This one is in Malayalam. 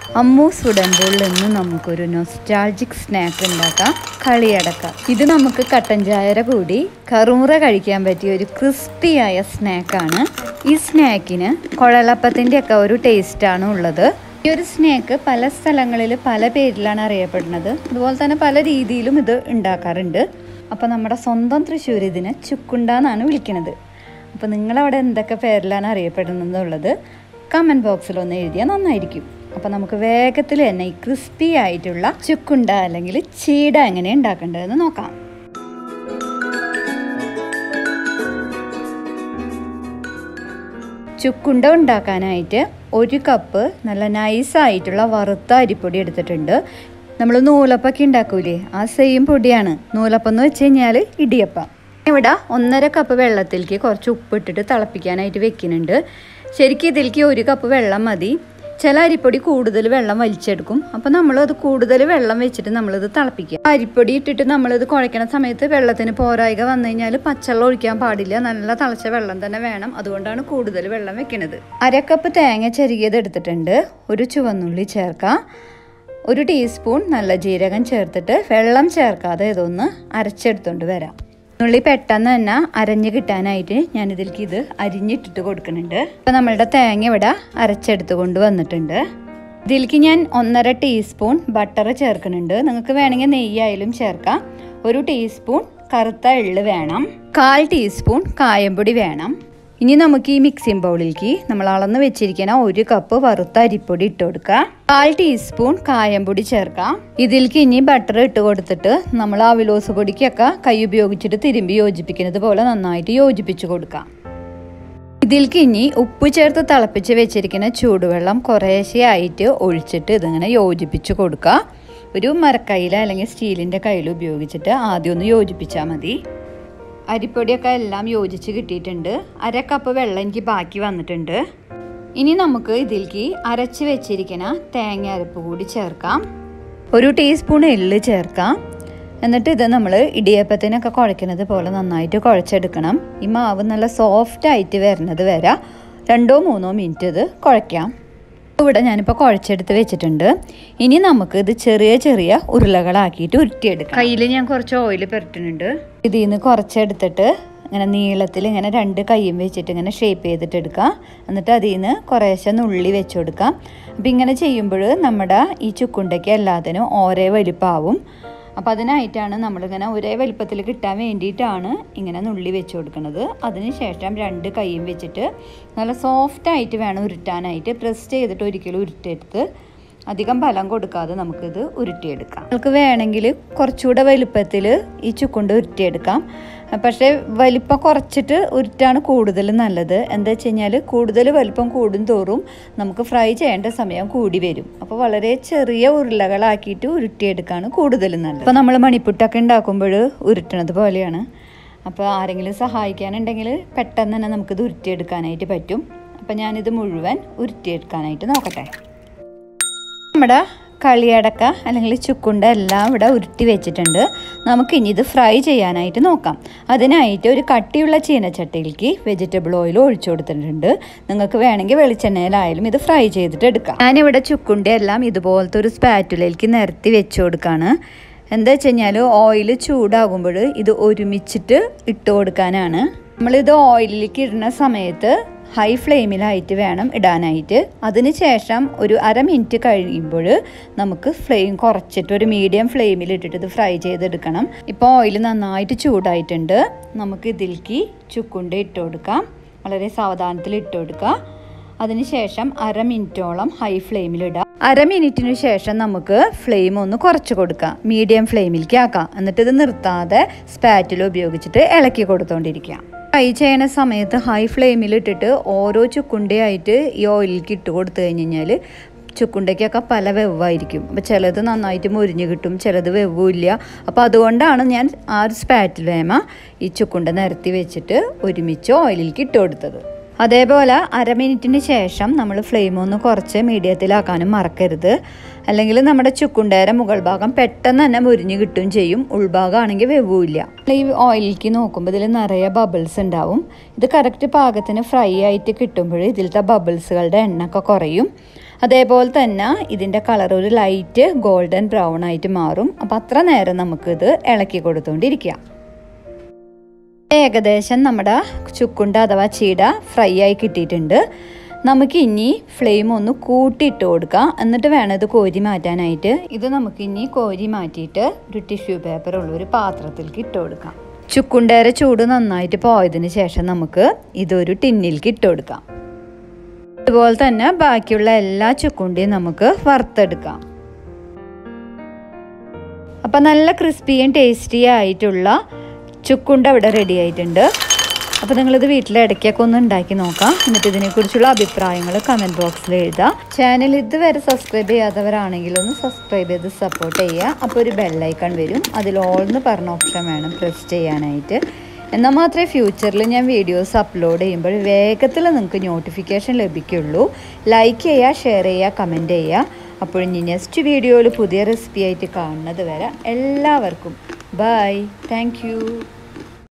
അമ്മൂസ് ഉടമ്പുകളിൽ നിന്ന് നമുക്കൊരു നൊസ്റ്റാൾജിക് സ്നാക്ക് ഉണ്ടാക്കാം കളിയടക്ക ഇത് നമുക്ക് കട്ടൻ ചായര കൂടി കറുമുറ കഴിക്കാൻ പറ്റിയ ഒരു ക്രിസ്പിയായ സ്നാക്കാണ് ഈ സ്നാക്കിന് കുഴലപ്പത്തിൻ്റെ ഒക്കെ ഒരു ടേസ്റ്റാണ് ഉള്ളത് ഈ ഒരു സ്നാക്ക് പല സ്ഥലങ്ങളിൽ പല പേരിലാണ് അറിയപ്പെടുന്നത് അതുപോലെ തന്നെ പല രീതിയിലും ഇത് ഉണ്ടാക്കാറുണ്ട് അപ്പോൾ നമ്മുടെ സ്വന്തം തൃശ്ശൂർ ഇതിനെ ചുക്കുണ്ട എന്നാണ് വിളിക്കുന്നത് അപ്പോൾ നിങ്ങളവിടെ എന്തൊക്കെ പേരിലാണ് അറിയപ്പെടുന്നതെന്നുള്ളത് കമൻറ്റ് ബോക്സിൽ ഒന്ന് എഴുതിയാൽ നന്നായിരിക്കും അപ്പോൾ നമുക്ക് വേഗത്തിൽ തന്നെ ഈ ക്രിസ്പി ആയിട്ടുള്ള ചുക്കുണ്ട അല്ലെങ്കിൽ ചീട എങ്ങനെ ഉണ്ടാക്കേണ്ടതെന്ന് നോക്കാം ചുക്കുണ്ട ഉണ്ടാക്കാനായിട്ട് ഒരു കപ്പ് നല്ല നൈസായിട്ടുള്ള വറുത്ത അരിപ്പൊടി എടുത്തിട്ടുണ്ട് നമ്മൾ നൂലപ്പൊക്കെ ഉണ്ടാക്കൂലേ ആ സെയിം പൊടിയാണ് നൂലപ്പം എന്ന് വെച്ച് കഴിഞ്ഞാൽ ഇടിയപ്പം ഇവിടെ ഒന്നര കപ്പ് വെള്ളത്തിലേക്ക് കുറച്ച് ഉപ്പിട്ടിട്ട് തിളപ്പിക്കാനായിട്ട് വെക്കുന്നുണ്ട് ശരിക്കും ഇതിലേക്ക് ഒരു കപ്പ് വെള്ളം മതി ചില അരിപ്പൊടി കൂടുതൽ വെള്ളം വലിച്ചെടുക്കും അപ്പോൾ നമ്മളത് കൂടുതൽ വെള്ളം വെച്ചിട്ട് നമ്മളിത് തിളപ്പിക്കുക അരിപ്പൊടി ഇട്ടിട്ട് നമ്മളിത് കുഴയ്ക്കണ സമയത്ത് വെള്ളത്തിന് പോരായിക വന്നു കഴിഞ്ഞാൽ പച്ചവെള്ളം ഒഴിക്കാൻ പാടില്ല നല്ല തിളച്ച വെള്ളം തന്നെ വേണം അതുകൊണ്ടാണ് കൂടുതൽ വെള്ളം വെക്കുന്നത് അരക്കപ്പ് തേങ്ങ ചെറിയത് എടുത്തിട്ടുണ്ട് ഒരു ചുവന്നുള്ളി ചേർക്കാം ഒരു ടീസ്പൂൺ നല്ല ജീരകം ചേർത്തിട്ട് വെള്ളം ചേർക്കാതെ ഇതൊന്ന് അരച്ചെടുത്തോണ്ട് വരാം ഉള്ളി പെട്ടെന്ന് തന്നെ അരഞ്ഞ് കിട്ടാനായിട്ട് ഞാൻ ഇതിലേക്ക് ഇത് അരിഞ്ഞിട്ടിട്ട് കൊടുക്കുന്നുണ്ട് അപ്പം നമ്മളുടെ തേങ്ങ ഇവിടെ അരച്ചെടുത്ത് കൊണ്ട് വന്നിട്ടുണ്ട് ഇതിലേക്ക് ഞാൻ ഒന്നര ടീസ്പൂൺ ബട്ടർ ചേർക്കുന്നുണ്ട് നിങ്ങൾക്ക് വേണമെങ്കിൽ നെയ്യായാലും ചേർക്കാം ഒരു ടീസ്പൂൺ കറുത്ത എള്ള് വേണം കാൽ ടീസ്പൂൺ കായംപൊടി വേണം ഇനി നമുക്ക് ഈ മിക്സിംഗ് ബൗളിലേക്ക് നമ്മൾ അളന്ന് വെച്ചിരിക്കുന്ന ഒരു കപ്പ് വറുത്ത അരിപ്പൊടി ഇട്ട് കൊടുക്കുക കാൽ ടീസ്പൂൺ കായംപൊടി ചേർക്കാം ഇതിലേക്ക് ഇനി ബട്ടർ ഇട്ട് കൊടുത്തിട്ട് നമ്മൾ അവിലോസ് പൊടിക്കൊക്കെ കൈ ഉപയോഗിച്ചിട്ട് തിരുമ്പി യോജിപ്പിക്കുന്നത് പോലെ നന്നായിട്ട് യോജിപ്പിച്ച് കൊടുക്കാം ഇതിലേക്ക് ഇനി ഉപ്പ് ചേർത്ത് തിളപ്പിച്ച് വെച്ചിരിക്കുന്ന ചൂടുവെള്ളം കുറേശ്ശെ ആയിട്ട് ഒഴിച്ചിട്ട് ഇതിങ്ങനെ യോജിപ്പിച്ച് കൊടുക്കുക ഒരു മരക്കൈല അല്ലെങ്കിൽ സ്റ്റീലിൻ്റെ കയ്യിൽ ഉപയോഗിച്ചിട്ട് ആദ്യം ഒന്ന് യോജിപ്പിച്ചാൽ മതി അരിപ്പൊടിയൊക്കെ എല്ലാം യോജിച്ച് കിട്ടിയിട്ടുണ്ട് അര കപ്പ് വെള്ളം എനിക്ക് ബാക്കി വന്നിട്ടുണ്ട് ഇനി നമുക്ക് ഇതിലേക്ക് അരച്ച് വെച്ചിരിക്കുന്ന തേങ്ങ അരപ്പ് കൂടി ചേർക്കാം ഒരു ടീസ്പൂൺ എള്ള് ചേർക്കാം എന്നിട്ട് ഇത് നമ്മൾ ഇടിയപ്പത്തിനൊക്കെ കുഴക്കുന്നത് പോലെ നന്നായിട്ട് കുഴച്ചെടുക്കണം ഈ മാവ് നല്ല സോഫ്റ്റ് ആയിട്ട് വരുന്നത് വരെ രണ്ടോ മൂന്നോ മിനിറ്റ് ഇത് കുഴയ്ക്കാം ഇവിടെ ഞാനിപ്പോൾ കുഴച്ചെടുത്ത് വെച്ചിട്ടുണ്ട് ഇനി നമുക്ക് ഇത് ചെറിയ ചെറിയ ഉരുളകളാക്കിയിട്ട് ഉരുട്ടിയെടുക്കാം കയ്യിൽ ഞാൻ കുറച്ച് ഓയിൽ പുരട്ടുന്നുണ്ട് ഇതിൽ നിന്ന് കുറച്ചെടുത്തിട്ട് ഇങ്ങനെ നീളത്തിൽ ഇങ്ങനെ രണ്ട് കൈയും വെച്ചിട്ട് ഇങ്ങനെ ഷേപ്പ് ചെയ്തിട്ട് എടുക്കാം എന്നിട്ട് അതിൽ നിന്ന് കുറേശ്ശെ നുള്ളി വെച്ച് കൊടുക്കാം അപ്പം ഇങ്ങനെ ചെയ്യുമ്പോൾ നമ്മുടെ ഈ ചുക്കുണ്ടയ്ക്ക് എല്ലാത്തിനും ഓരോ വലിപ്പാവും അപ്പോൾ അതിനായിട്ടാണ് നമ്മളിങ്ങനെ ഒരേ വലിപ്പത്തിൽ കിട്ടാൻ വേണ്ടിയിട്ടാണ് ഇങ്ങനെ നുള്ളി വെച്ച് കൊടുക്കുന്നത് അതിന് ശേഷം രണ്ട് കൈയും വെച്ചിട്ട് നല്ല സോഫ്റ്റ് ആയിട്ട് വേണം ഉരുട്ടാനായിട്ട് പ്രസ് ചെയ്തിട്ട് ഒരിക്കലും ഉരുട്ടെടുത്ത് അധികം ബലം കൊടുക്കാതെ നമുക്കിത് ഉരുട്ടിയെടുക്കാം നമുക്ക് വേണമെങ്കിൽ കുറച്ചുകൂടെ വലുപ്പത്തിൽ ഈ ചുക്കുണ്ട് ഉരുട്ടിയെടുക്കാം പക്ഷേ വലിപ്പം കുറച്ചിട്ട് ഉരുട്ടാണ് കൂടുതൽ നല്ലത് എന്താ വെച്ച് കഴിഞ്ഞാൽ കൂടുതൽ വലിപ്പം കൂടും തോറും നമുക്ക് ഫ്രൈ ചെയ്യേണ്ട സമയം കൂടി വരും അപ്പോൾ വളരെ ചെറിയ ഉരുളകളാക്കിയിട്ട് ഉരുട്ടിയെടുക്കാണ് കൂടുതൽ നല്ലത് അപ്പോൾ നമ്മൾ മണിപ്പുട്ടൊക്കെ ഉണ്ടാക്കുമ്പോൾ ഉരുട്ടണത് പോലെയാണ് അപ്പോൾ ആരെങ്കിലും സഹായിക്കാനുണ്ടെങ്കിൽ പെട്ടെന്ന് തന്നെ നമുക്കിത് ഉരുട്ടിയെടുക്കാനായിട്ട് പറ്റും അപ്പോൾ ഞാനിത് മുഴുവൻ ഉരുട്ടിയെടുക്കാനായിട്ട് നോക്കട്ടെ നമ്മുടെ കളിയടക്ക അല്ലെങ്കിൽ ചുക്കുണ്ട എല്ലാം ഇവിടെ ഉരുട്ടി വെച്ചിട്ടുണ്ട് നമുക്കിനി ഇത് ഫ്രൈ ചെയ്യാനായിട്ട് നോക്കാം അതിനായിട്ട് ഒരു കട്ടിയുള്ള ചീനച്ചട്ടിയിലേക്ക് വെജിറ്റബിൾ ഓയിൽ ഒഴിച്ചു കൊടുത്തിട്ടുണ്ട് നിങ്ങൾക്ക് വേണമെങ്കിൽ വെളിച്ചെണ്ണയിലായാലും ഇത് ഫ്രൈ ചെയ്തിട്ട് എടുക്കാം ഞാനിവിടെ ചുക്കുണ്ട എല്ലാം ഇതുപോലത്തെ ഒരു സ്പാറ്റുലയിലേക്ക് നിരത്തി വെച്ച് കൊടുക്കുകയാണ് എന്താ വെച്ച് കഴിഞ്ഞാൽ ഓയിൽ ചൂടാകുമ്പോൾ ഇത് ഒരുമിച്ചിട്ട് ഇട്ട് കൊടുക്കാനാണ് നമ്മളിത് ഓയിലിലേക്ക് ഇടുന്ന സമയത്ത് ഹൈ ഫ്ലെയിമിലായിട്ട് വേണം ഇടാനായിട്ട് അതിന് ശേഷം ഒരു അര മിനിറ്റ് കഴിയുമ്പോൾ നമുക്ക് ഫ്ലെയിം കുറച്ചിട്ട് ഒരു മീഡിയം ഫ്ലെയിമിൽ ഇട്ടിട്ട് ഇത് ഫ്രൈ ചെയ്തെടുക്കണം ഇപ്പോൾ ഓയിൽ നന്നായിട്ട് ചൂടായിട്ടുണ്ട് നമുക്ക് ഇതിലേക്ക് ചുക്കുണ്ട ഇട്ട് കൊടുക്കാം വളരെ സാവധാനത്തിൽ ഇട്ട് കൊടുക്കുക അതിനുശേഷം അര മിനിറ്റോളം ഹൈ ഫ്ലെയിമിലിടാം അര മിനിറ്റിന് ശേഷം നമുക്ക് ഫ്ലെയിം ഒന്ന് കുറച്ച് കൊടുക്കാം മീഡിയം ഫ്ലെയിമിലേക്ക് ആക്കാം എന്നിട്ട് ഇത് നിർത്താതെ സ്പാറ്റിൽ ഉപയോഗിച്ചിട്ട് ഇളക്കി കൊടുത്തോണ്ടിരിക്കാം ഫ്രൈ ചെയ്യണ സമയത്ത് ഹൈ ഫ്ലെയിമിൽ ഇട്ടിട്ട് ഓരോ ചുക്കുണ്ടയായിട്ട് ഈ ഓയിലിലേക്ക് ഇട്ട് കൊടുത്തു കഴിഞ്ഞ് കഴിഞ്ഞാൽ ചുക്കുണ്ടയ്ക്കൊക്കെ പല വെവായിരിക്കും അപ്പോൾ ചിലത് നന്നായിട്ട് മുരിഞ്ഞ് കിട്ടും ചിലത് വെവില്ല അപ്പോൾ അതുകൊണ്ടാണ് ഞാൻ ആ ഒരു സ്പാറ്റിലേമ ഈ ചുക്കുണ്ട നിരത്തി വെച്ചിട്ട് ഒരുമിച്ച് ഓയിലിലേക്ക് ഇട്ട് കൊടുത്തത് അതേപോലെ അര മിനിറ്റിന് ശേഷം നമ്മൾ ഫ്ലെയിം ഒന്ന് കുറച്ച് മീഡിയത്തിലാക്കാനും മറക്കരുത് അല്ലെങ്കിൽ നമ്മുടെ ചുക്കുണ്ടേര മുകൾ ഭാഗം പെട്ടെന്ന് തന്നെ മുരിഞ്ഞ് കിട്ടും ചെയ്യും ഉൾഭാഗമാണെങ്കിൽ വെവൂല്ല ഈ ഓയിലിലേക്ക് നോക്കുമ്പോൾ ഇതിൽ നിറയെ ബബിൾസ് ഉണ്ടാവും ഇത് കറക്റ്റ് പാകത്തിന് ഫ്രൈ ആയിട്ട് കിട്ടുമ്പോൾ ഇതിലത്തെ ബബിൾസുകളുടെ എണ്ണൊക്കെ കുറയും അതേപോലെ തന്നെ ഇതിൻ്റെ കളർ ഒരു ലൈറ്റ് ഗോൾഡൻ ബ്രൗൺ ആയിട്ട് മാറും അപ്പം അത്ര നേരം നമുക്കിത് ഇളക്കി കൊടുത്തുകൊണ്ടിരിക്കാം ഏകദേശം നമ്മുടെ ചുക്കുണ്ട അഥവാ ചീട ഫ്രൈ ആയി കിട്ടിയിട്ടുണ്ട് നമുക്ക് ഇനി ഫ്ലെയിം ഒന്ന് കൂട്ടിയിട്ട് കൊടുക്കാം എന്നിട്ട് വേണം ഇത് കോരി മാറ്റാനായിട്ട് ഇത് നമുക്ക് ഇനി കോരി മാറ്റിയിട്ട് ഒരു ടിഷ്യൂ പേപ്പർ ഉള്ള ഒരു പാത്രത്തിലേക്ക് ഇട്ട് കൊടുക്കാം ചുക്കുണ്ടേരെ ചൂട് നന്നായിട്ട് പോയതിന് ശേഷം നമുക്ക് ഇതൊരു ടിന്നിലേക്ക് ഇട്ട് കൊടുക്കാം അതുപോലെ തന്നെ ബാക്കിയുള്ള എല്ലാ ചുക്കുണ്ടിയും നമുക്ക് വറുത്തെടുക്കാം അപ്പം നല്ല ക്രിസ്പിയും ടേസ്റ്റി ആയിട്ടുള്ള ചുക്കുണ്ട ഇവിടെ റെഡി ആയിട്ടുണ്ട് അപ്പോൾ നിങ്ങളിത് വീട്ടിൽ ഇടയ്ക്കൊക്കെ ഒന്ന് ഉണ്ടാക്കി നോക്കാം എന്നിട്ട് ഇതിനെക്കുറിച്ചുള്ള അഭിപ്രായങ്ങൾ കമൻറ്റ് ബോക്സിൽ എഴുതാം ചാനൽ ഇതുവരെ സബ്സ്ക്രൈബ് ചെയ്യാത്തവരാണെങ്കിൽ ഒന്ന് സബ്സ്ക്രൈബ് ചെയ്ത് സപ്പോർട്ട് ചെയ്യുക അപ്പോൾ ഒരു ബെല്ലൈക്കൺ വരും അതിൽ ഓൾ എന്ന് പറഞ്ഞ ഓപ്ഷൻ വേണം പ്രസ് ചെയ്യാനായിട്ട് എന്നാൽ മാത്രമേ ഫ്യൂച്ചറിൽ ഞാൻ വീഡിയോസ് അപ്ലോഡ് ചെയ്യുമ്പോൾ വേഗത്തിൽ നിങ്ങൾക്ക് നോട്ടിഫിക്കേഷൻ ലഭിക്കുള്ളൂ ലൈക്ക് ചെയ്യുക ഷെയർ ചെയ്യുക കമൻറ്റ് ചെയ്യുക അപ്പോൾ ഇനി നെക്സ്റ്റ് വീഡിയോയിൽ പുതിയ റെസിപ്പി ആയിട്ട് കാണുന്നത് വരെ എല്ലാവർക്കും ബൈ താങ്ക്